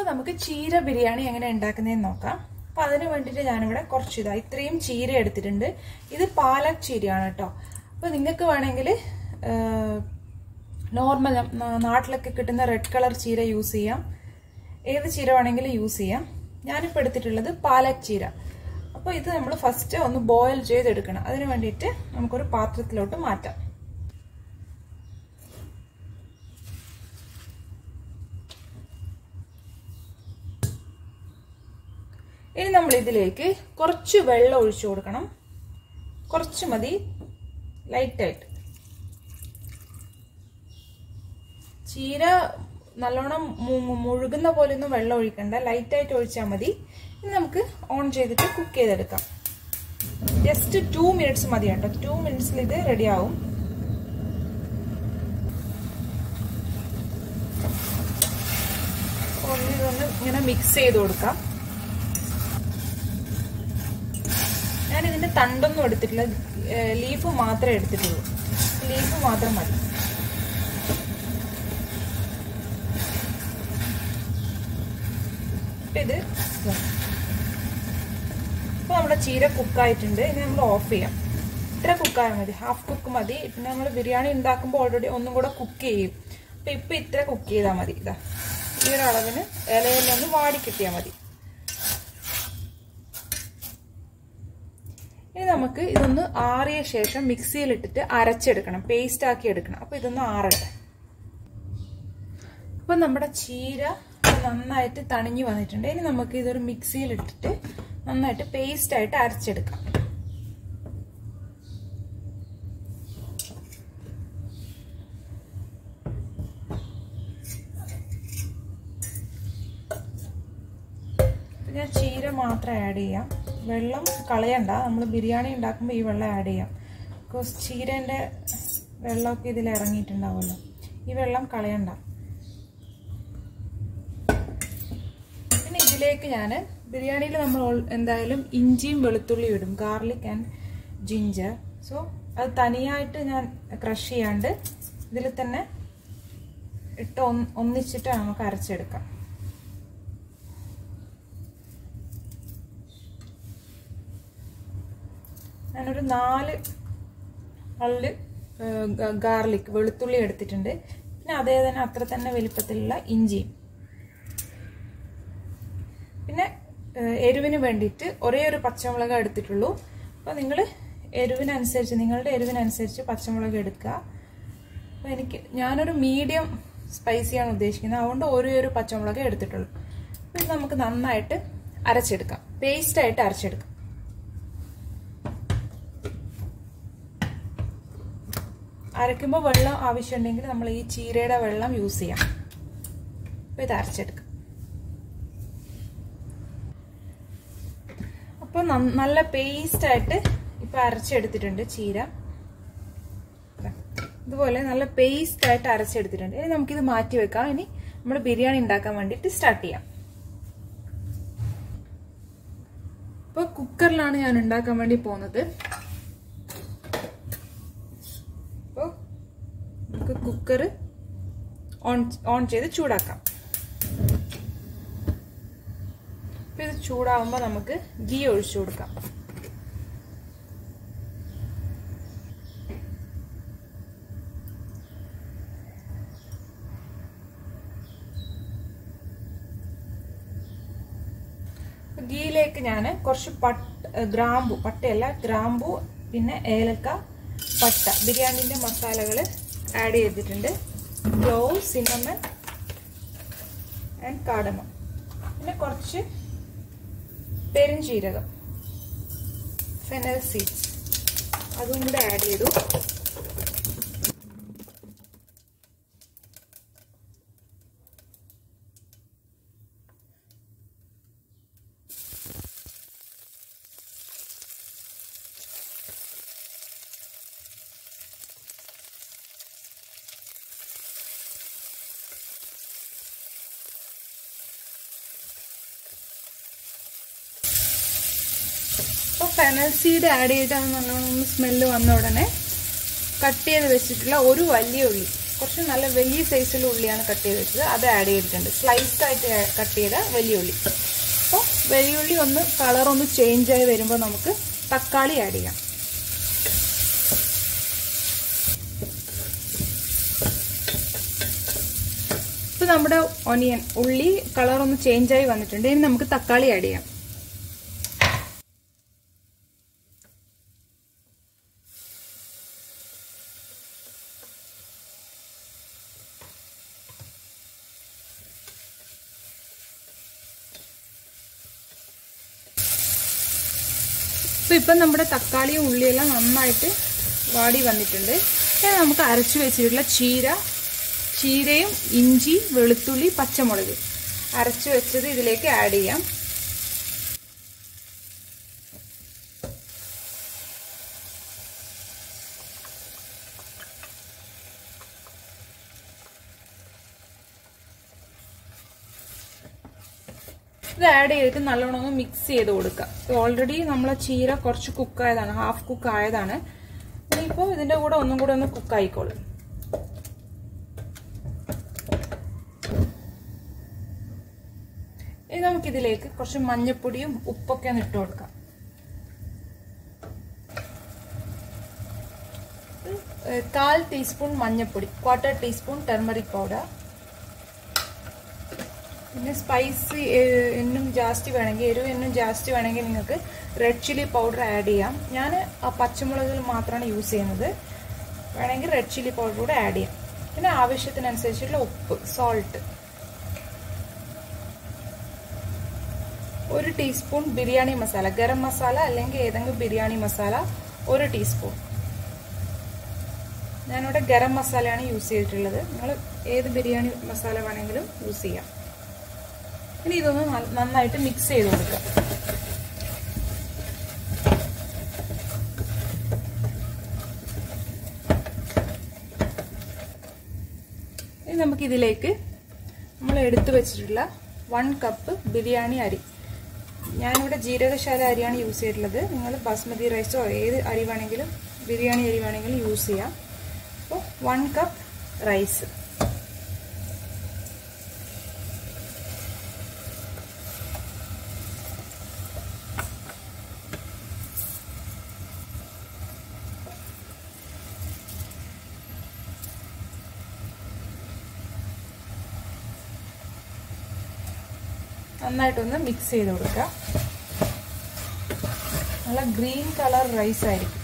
അപ്പോൾ നമുക്ക് ചീര ബിരിയാണി എങ്ങനെ ഉണ്ടാക്കുന്നതെന്ന് നോക്കാം അപ്പോൾ അതിന് വേണ്ടിയിട്ട് ഞാനിവിടെ കുറച്ച് ഇതാ ഇത്രയും ചീര എടുത്തിട്ടുണ്ട് ഇത് പാലക് ചീരയാണ് കേട്ടോ അപ്പോൾ നിങ്ങൾക്ക് വേണമെങ്കിൽ നോർമൽ നാട്ടിലൊക്കെ കിട്ടുന്ന റെഡ് കളർ ചീര യൂസ് ചെയ്യാം ഏത് ചീര വേണമെങ്കിലും യൂസ് ചെയ്യാം ഞാനിപ്പോൾ എടുത്തിട്ടുള്ളത് പാലക് ചീര അപ്പോൾ ഇത് നമ്മൾ ഫസ്റ്റ് ഒന്ന് ബോയിൽ ചെയ്തെടുക്കണം അതിന് വേണ്ടിയിട്ട് നമുക്കൊരു പാത്രത്തിലോട്ട് മാറ്റാം ഇനി നമ്മൾ ഇതിലേക്ക് കുറച്ച് വെള്ളം ഒഴിച്ചു കൊടുക്കണം കുറച്ച് മതി ലൈറ്റായിട്ട് ചീര നല്ലോണം മുഴുകുന്ന പോലെയൊന്നും വെള്ളം ഒഴിക്കണ്ട ലൈറ്റായിട്ട് ഒഴിച്ചാൽ മതി ഇനി നമുക്ക് ഓൺ ചെയ്തിട്ട് കുക്ക് ചെയ്തെടുക്കാം ജസ്റ്റ് ടു മിനിറ്റ്സ് മതി കേട്ടോ ടു മിനിറ്റ്സിൽ ഇത് റെഡിയാവും ഇതൊന്ന് ഇങ്ങനെ മിക്സ് ചെയ്ത് കൊടുക്കാം ഞാൻ ഇതിന്റെ തണ്ടൊന്നും എടുത്തിട്ടില്ല ലീഫ് മാത്രമേ എടുത്തിട്ടുള്ളൂ ലീഫ് മാത്രം മതി ഇത് ഇപ്പൊ നമ്മുടെ ചീര കുക്കായിട്ടുണ്ട് ഇനി നമ്മൾ ഓഫ് ചെയ്യാം ഇത്ര കുക്കായാൽ മതി ഹാഫ് കുക്ക് മതി പിന്നെ നമ്മൾ ബിരിയാണി ഉണ്ടാക്കുമ്പോൾ ഓൾറെഡി ഒന്നും കൂടെ കുക്ക് ചെയ്യും അപ്പൊ ഇപ്പൊ ഇത്ര കുക്ക് ചെയ്താൽ മതി ഇതാ ഈ ഒരു അളവിന് ഇലയിലൊന്ന് വാടി കിട്ടിയാൽ മതി ഇനി നമുക്ക് ഇതൊന്ന് ആറിയ ശേഷം മിക്സിയിലിട്ടിട്ട് അരച്ചെടുക്കണം പേസ്റ്റ് ആക്കി എടുക്കണം അപ്പൊ ഇതൊന്ന് ആറട്ടെ അപ്പൊ നമ്മുടെ ചീര നന്നായിട്ട് തണിഞ്ഞു വന്നിട്ടുണ്ട് ഇനി നമുക്ക് ഇതൊരു മിക്സിയിലിട്ടിട്ട് നന്നായിട്ട് പേസ്റ്റ് ആയിട്ട് അരച്ചെടുക്കാം ഞാൻ ചീര മാത്രം ആഡ് ചെയ്യാം വെള്ളം കളയണ്ട നമ്മൾ ബിരിയാണി ഉണ്ടാക്കുമ്പോൾ ഈ വെള്ളം ആഡ് ചെയ്യാം ബിക്കോസ് ചീരേൻ്റെ വെള്ളമൊക്കെ ഇതിൽ ഇറങ്ങിയിട്ടുണ്ടാവുമല്ലോ ഈ വെള്ളം കളയണ്ട പിന്നെ ഇതിലേക്ക് ഞാൻ ബിരിയാണിയിൽ നമ്മൾ എന്തായാലും ഇഞ്ചിയും വെളുത്തുള്ളിയും ഇടും ഗാർലിക് ആൻഡ് ജിഞ്ചർ സോ അത് തനിയായിട്ട് ഞാൻ ക്രഷ് ചെയ്യാണ്ട് ഇതിൽ തന്നെ ഇട്ട് ഒന്നിച്ചിട്ട് നമുക്ക് അരച്ചെടുക്കാം ഞാനൊരു നാല് അള്ളി ഗാർലിക് വെളുത്തുള്ളി എടുത്തിട്ടുണ്ട് പിന്നെ അതേ തന്നെ അത്ര തന്നെ വലിപ്പത്തിലുള്ള ഇഞ്ചിയും പിന്നെ എരിവിന് വേണ്ടിയിട്ട് ഒരേ ഒരു പച്ചമുളക് എടുത്തിട്ടുള്ളൂ അപ്പോൾ നിങ്ങൾ എരിവിനനുസരിച്ച് നിങ്ങളുടെ എരിവിനനുസരിച്ച് പച്ചമുളക് എടുക്കുക അപ്പോൾ എനിക്ക് ഞാനൊരു മീഡിയം സ്പൈസിയാണ് ഉദ്ദേശിക്കുന്നത് അതുകൊണ്ട് ഒരേ ഒരു പച്ചമുളക് എടുത്തിട്ടുള്ളൂ അപ്പോൾ ഇത് നമുക്ക് നന്നായിട്ട് അരച്ചെടുക്കാം പേസ്റ്റായിട്ട് അരച്ചെടുക്കാം അരയ്ക്കുമ്പോൾ വെള്ളം ആവശ്യമുണ്ടെങ്കിൽ നമ്മൾ ഈ ചീരയുടെ വെള്ളം യൂസ് ചെയ്യാം അപ്പോൾ ഇത് അരച്ചെടുക്കാം അപ്പോൾ നല്ല പേസ്റ്റായിട്ട് ഇപ്പോൾ അരച്ചെടുത്തിട്ടുണ്ട് ചീര ഇതുപോലെ നല്ല പേസ്റ്റായിട്ട് അരച്ചെടുത്തിട്ടുണ്ട് ഇനി നമുക്കിത് മാറ്റി വെക്കാം ഇനി നമ്മൾ ബിരിയാണി ഉണ്ടാക്കാൻ വേണ്ടിയിട്ട് സ്റ്റാർട്ട് ചെയ്യാം ഇപ്പോൾ കുക്കറിലാണ് ഞാൻ ഉണ്ടാക്കാൻ വേണ്ടി പോകുന്നത് അപ്പോൾ നമുക്ക് കുക്കർ ഓൺ ഓൺ ചെയ്ത് ചൂടാക്കാം അപ്പോൾ ഇത് ചൂടാവുമ്പോൾ നമുക്ക് ഗീ ഒഴിച്ചു കൊടുക്കാം ഗീയിലേക്ക് ഞാൻ കുറച്ച് പട്ട് ഗ്രാമ്പു പട്ടയല്ല ഗ്രാമ്പു പിന്നെ ഏലക്ക പട്ട ബിരിയാണിൻ്റെ മസാലകൾ ആഡ് ചെയ്തിട്ടുണ്ട് ക്ലോവ് സിനമൻ ആൻഡ് കാടമ പിന്നെ കുറച്ച് പെരുംജീരകം ഫെനൽ സീഡ്സ് അതും കൂടെ ആഡ് ചെയ്തു അപ്പോൾ ഫെനൽ സീഡ് ആഡ് ചെയ്ത് അത് നല്ലോണം ഒന്ന് സ്മെല്ല് വന്ന ഉടനെ കട്ട് ചെയ്ത് വെച്ചിട്ടുള്ള ഒരു വലിയ ഉള്ളി കുറച്ച് നല്ല വലിയ സൈസിലുള്ള ഉള്ളിയാണ് കട്ട് ചെയ്ത് വെച്ചത് അത് ആഡ് ചെയ്തിട്ടുണ്ട് സ്ലൈസ്ഡ് ആയിട്ട് കട്ട് ചെയ്ത വലിയ ഉള്ളി അപ്പോൾ വലിയ ഉള്ളി ഒന്ന് കളർ ഒന്ന് ചേഞ്ച് ആയി വരുമ്പോൾ നമുക്ക് തക്കാളി ആഡ് ചെയ്യാം ഇപ്പോൾ നമ്മുടെ ഒനിയൻ ഉള്ളി കളർ ഒന്ന് ചേഞ്ച് ആയി വന്നിട്ടുണ്ട് ഇനി നമുക്ക് തക്കാളി ആഡ് ചെയ്യാം അപ്പോൾ ഇപ്പം നമ്മുടെ തക്കാളിയും ഉള്ളിയെല്ലാം നന്നായിട്ട് വാടി വന്നിട്ടുണ്ട് ഇനി നമുക്ക് അരച്ചു വെച്ചിട്ടുള്ള ചീര ചീരയും ഇഞ്ചി വെളുത്തുള്ളി പച്ചമുളക് അരച്ചു വെച്ചത് ഇതിലേക്ക് ആഡ് ചെയ്യാം ഇത് ആഡ് ചെയ്തിട്ട് നല്ലോണം ഒന്ന് മിക്സ് ചെയ്ത് കൊടുക്കുക ഓൾറെഡി നമ്മളെ ചീര കുറച്ച് കുക്കായതാണ് ഹാഫ് കുക്ക് ആയതാണ് ഇനിയിപ്പോൾ ഇതിൻ്റെ കൂടെ ഒന്നും കൂടെ ഒന്ന് കുക്കായിക്കോളും ഇനി നമുക്കിതിലേക്ക് കുറച്ച് മഞ്ഞപ്പൊടിയും ഉപ്പൊക്കെ ഒന്ന് ഇട്ട് കൊടുക്കാം കാൽ ടീസ്പൂൺ മഞ്ഞപ്പൊടി ക്വാർട്ടർ ടീസ്പൂൺ ടെർമറിക് പൗഡർ പിന്നെ സ്പൈസി എന്നും ജാസ്തി വേണമെങ്കിൽ എരിവ് എന്നും ജാസ്തി വേണമെങ്കിൽ നിങ്ങൾക്ക് റെഡ് ചില്ലി പൗഡർ ആഡ് ചെയ്യാം ഞാൻ ആ പച്ചമുളകിൽ മാത്രമാണ് യൂസ് ചെയ്യുന്നത് വേണമെങ്കിൽ റെഡ് ചില്ലി പൗഡർ കൂടെ ആഡ് ചെയ്യാം പിന്നെ ആവശ്യത്തിനനുസരിച്ചുള്ള ഉപ്പ് സോൾട്ട് ഒരു ടീസ്പൂൺ ബിരിയാണി മസാല ഗരം മസാല അല്ലെങ്കിൽ ഏതെങ്കിലും ബിരിയാണി മസാല ഒരു ടീസ്പൂൺ ഞാനിവിടെ ഗരം മസാലയാണ് യൂസ് ചെയ്തിട്ടുള്ളത് നിങ്ങൾ ഏത് ബിരിയാണി മസാല വേണമെങ്കിലും യൂസ് ചെയ്യാം ഇനി ഇതൊന്ന് നന്നായിട്ട് മിക്സ് ചെയ്ത് കൊടുക്കുക ഇനി നമുക്കിതിലേക്ക് നമ്മൾ എടുത്തു വെച്ചിട്ടുള്ള വൺ കപ്പ് ബിരിയാണി അരി ഞാനിവിടെ ജീരകശാല അരിയാണ് യൂസ് ചെയ്തിട്ടുള്ളത് നിങ്ങൾ ബാസ്മതി റൈസോ ഏത് അരി വേണമെങ്കിലും ബിരിയാണി അരി വേണമെങ്കിലും യൂസ് ചെയ്യാം അപ്പോൾ വൺ കപ്പ് റൈസ് നന്നായിട്ടൊന്ന് മിക്സ് ചെയ്ത് കൊടുക്കുക നല്ല ഗ്രീൻ കളർ റൈസ് ആയിരിക്കും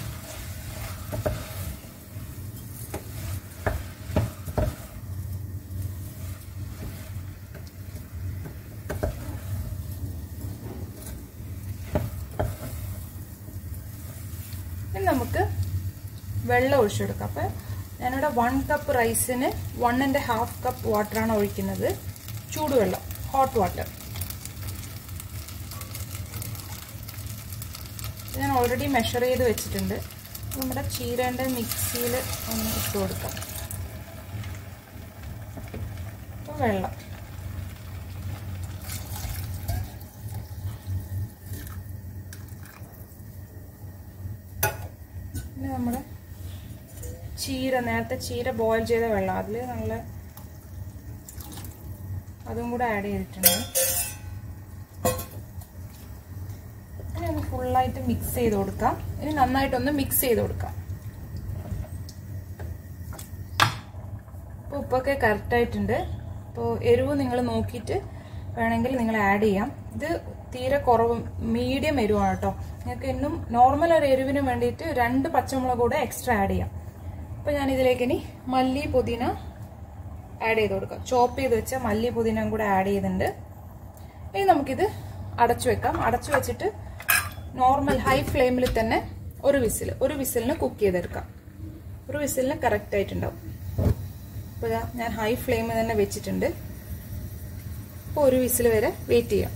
ഇനി നമുക്ക് വെള്ളം ഒഴിച്ചെടുക്കാം അപ്പം ഞാനിവിടെ വൺ കപ്പ് റൈസിന് വൺ ആൻഡ് ഹാഫ് കപ്പ് വാട്ടറാണ് ഒഴിക്കുന്നത് ചൂടുവെള്ളം ഹോട്ട് വാട്ടർ ഞാൻ ഓൾറെഡി മെഷർ ചെയ്ത് വെച്ചിട്ടുണ്ട് നമ്മുടെ ചീരേൻ്റെ മിക്സിയിൽ ഒന്ന് ഇട്ട് കൊടുക്കാം അപ്പോൾ വെള്ളം പിന്നെ നമ്മുടെ ചീര നേരത്തെ ചീര ബോയിൽ ചെയ്ത വെള്ളം അതിൽ നല്ല അതും കൂടെ ആഡ് ചെയ്തിട്ടുണ്ട് ഇനി ഒന്ന് ഫുള്ളായിട്ട് മിക്സ് ചെയ്ത് കൊടുക്കാം ഇനി നന്നായിട്ടൊന്ന് മിക്സ് ചെയ്ത് കൊടുക്കാം അപ്പോൾ ഉപ്പൊക്കെ കറക്റ്റായിട്ടുണ്ട് അപ്പോൾ എരിവ് നിങ്ങൾ നോക്കിയിട്ട് വേണമെങ്കിൽ നിങ്ങൾ ആഡ് ചെയ്യാം ഇത് തീരെ കുറവ് മീഡിയം എരിവാണ് കേട്ടോ നിങ്ങൾക്ക് ഇന്നും നോർമൽ ഒരു എരിവിന് വേണ്ടിയിട്ട് രണ്ട് പച്ചമുളക് കൂടെ എക്സ്ട്രാ ആഡ് ചെയ്യാം അപ്പോൾ ഞാൻ ഇതിലേക്ക് ഇനി മല്ലി പുതിന ആഡ് ചെയ്ത് കൊടുക്കാം ചോപ്പ് ചെയ്ത് വെച്ച മല്ലി പുതിനയും കൂടെ ആഡ് ചെയ്തിട്ടുണ്ട് ഇനി നമുക്കിത് അടച്ചു വെക്കാം അടച്ചു വെച്ചിട്ട് നോർമൽ ഹൈ ഫ്ലെയിമിൽ തന്നെ ഒരു വിസിൽ ഒരു വിസിലിന് കുക്ക് ചെയ്തെടുക്കാം ഒരു വിസിലിന് കറക്റ്റ് ആയിട്ടുണ്ടാവും അപ്പോൾ ഇതാ ഞാൻ ഹൈ ഫ്ലെയിമിൽ തന്നെ വെച്ചിട്ടുണ്ട് അപ്പോൾ ഒരു വിസിൽ വരെ വെയിറ്റ് ചെയ്യാം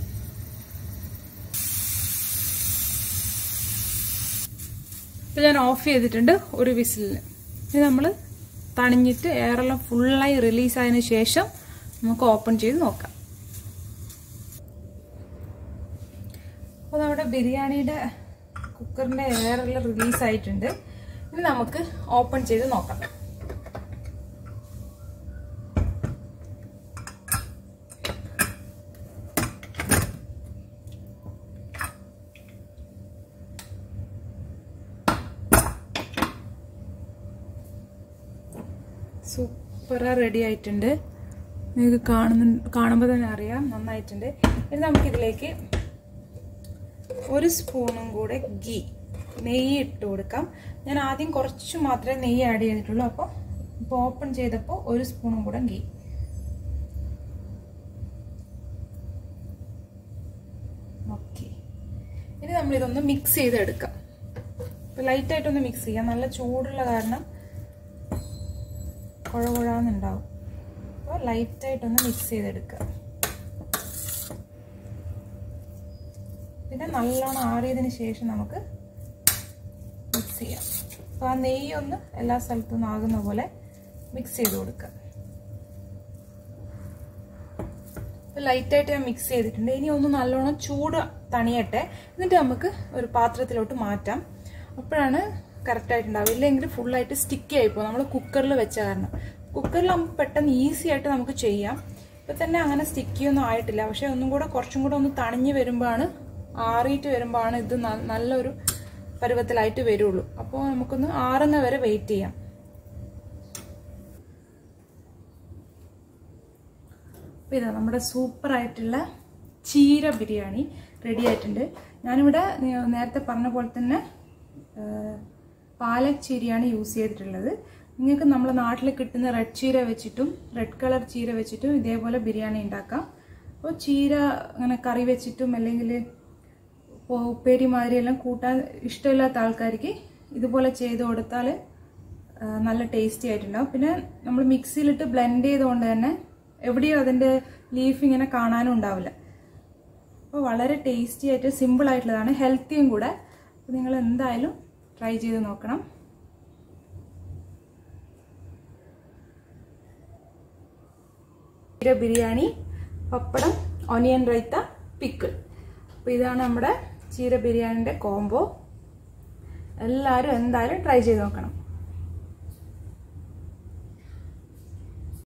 ഇപ്പോൾ ഞാൻ ഓഫ് ചെയ്തിട്ടുണ്ട് ഒരു വിസിലിന് ഇത് നമ്മൾ തണിഞ്ഞിട്ട് എയറെല്ലാം ഫുള്ളായി റിലീസ് ആയതിനു ശേഷം നമുക്ക് ഓപ്പൺ ചെയ്ത് നോക്കാം അപ്പോൾ നമ്മുടെ ബിരിയാണിയുടെ കുക്കറിൻ്റെ എയറെല്ലാം റിലീസ് ആയിട്ടുണ്ട് ഇനി നമുക്ക് ഓപ്പൺ ചെയ്ത് നോക്കാം സൂപ്പറാ റെഡി ആയിട്ടുണ്ട് നിങ്ങൾക്ക് കാണുന്ന കാണുമ്പോൾ തന്നെ അറിയാം നന്നായിട്ടുണ്ട് ഇനി നമുക്കിതിലേക്ക് ഒരു സ്പൂണും കൂടെ ഗീ നെയ്യ് ഇട്ട് കൊടുക്കാം ഞാൻ ആദ്യം കുറച്ച് മാത്രമേ നെയ്യ് ആഡ് ചെയ്തിട്ടുള്ളൂ അപ്പോൾ ഇപ്പോൾ ഓപ്പൺ ചെയ്തപ്പോൾ ഒരു സ്പൂണും കൂടെ ഗീ ഓക്കെ ഇനി നമ്മളിതൊന്ന് മിക്സ് ചെയ്തെടുക്കാം ഇപ്പം ലൈറ്റായിട്ടൊന്ന് മിക്സ് ചെയ്യാം നല്ല ചൂടുള്ള കാരണം കുഴ കുഴാന്നുണ്ടാവും അപ്പോൾ ലൈറ്റായിട്ടൊന്ന് മിക്സ് ചെയ്തെടുക്കുക പിന്നെ നല്ലോണം ആറിയതിന് ശേഷം നമുക്ക് മിക്സ് ചെയ്യാം അപ്പോൾ ആ നെയ്യ് ഒന്ന് എല്ലാ സ്ഥലത്തും ആകുന്ന പോലെ മിക്സ് ചെയ്ത് കൊടുക്കുക അപ്പോൾ ലൈറ്റായിട്ട് ഞാൻ മിക്സ് ചെയ്തിട്ടുണ്ട് ഇനി ഒന്ന് നല്ലോണം ചൂട് തണിയട്ടെ എന്നിട്ട് നമുക്ക് ഒരു പാത്രത്തിലോട്ട് മാറ്റാം അപ്പോഴാണ് കറക്റ്റായിട്ടുണ്ടാവുക ഇല്ലെങ്കിൽ ഫുള്ളായിട്ട് സ്റ്റിക്കി ആയിപ്പോൾ നമ്മൾ കുക്കറിൽ വെച്ച കാരണം കുക്കറിലാകുമ്പോൾ പെട്ടെന്ന് ഈസി ആയിട്ട് നമുക്ക് ചെയ്യാം ഇപ്പം തന്നെ അങ്ങനെ സ്റ്റിക്കിയൊന്നും ആയിട്ടില്ല പക്ഷേ ഒന്നും കൂടെ കുറച്ചും കൂടെ ഒന്ന് തണിഞ്ഞ് വരുമ്പോഴാണ് ആറിയിട്ട് വരുമ്പോഴാണ് ഇത് നല്ലൊരു പരുവത്തിലായിട്ട് വരുള്ളൂ അപ്പോൾ നമുക്കൊന്ന് ആറുന്ന വരെ വെയിറ്റ് ചെയ്യാം അപ്പോൾ ഇതാ നമ്മുടെ സൂപ്പർ ആയിട്ടുള്ള ചീര ബിരിയാണി റെഡി ആയിട്ടുണ്ട് ഞാനിവിടെ നേരത്തെ പറഞ്ഞ പോലെ തന്നെ പാലക് ചീരയാണ് യൂസ് ചെയ്തിട്ടുള്ളത് നിങ്ങൾക്ക് നമ്മുടെ നാട്ടിൽ കിട്ടുന്ന റെഡ് ചീര വെച്ചിട്ടും റെഡ് കളർ ചീര വെച്ചിട്ടും ഇതേപോലെ ബിരിയാണി ഉണ്ടാക്കാം അപ്പോൾ ചീര അങ്ങനെ കറി വെച്ചിട്ടും അല്ലെങ്കിൽ ഉപ്പേരി മാതിരിയെല്ലാം കൂട്ടാൻ ഇഷ്ടമില്ലാത്ത ആൾക്കാർക്ക് ഇതുപോലെ ചെയ്ത് കൊടുത്താൽ നല്ല ടേസ്റ്റി ആയിട്ടുണ്ടാവും പിന്നെ നമ്മൾ മിക്സിയിലിട്ട് ബ്ലെൻഡ് ചെയ്തുകൊണ്ട് തന്നെ എവിടെയും അതിൻ്റെ ലീഫ് ഇങ്ങനെ കാണാനും ഉണ്ടാവില്ല അപ്പോൾ വളരെ ടേസ്റ്റി ആയിട്ട് സിമ്പിൾ ആയിട്ടുള്ളതാണ് ഹെൽത്തിയും കൂടെ അപ്പോൾ നിങ്ങൾ എന്തായാലും ട്രൈ ചെയ്ത് നോക്കണം ചീര ബിരിയാണി പപ്പടം ഒനിയൻ റൈത്ത പിക്കിൾ അപ്പോൾ ഇതാണ് നമ്മുടെ ചീര ബിരിയാണിൻ്റെ കോംബോ എല്ലാവരും എന്തായാലും ട്രൈ ചെയ്ത് നോക്കണം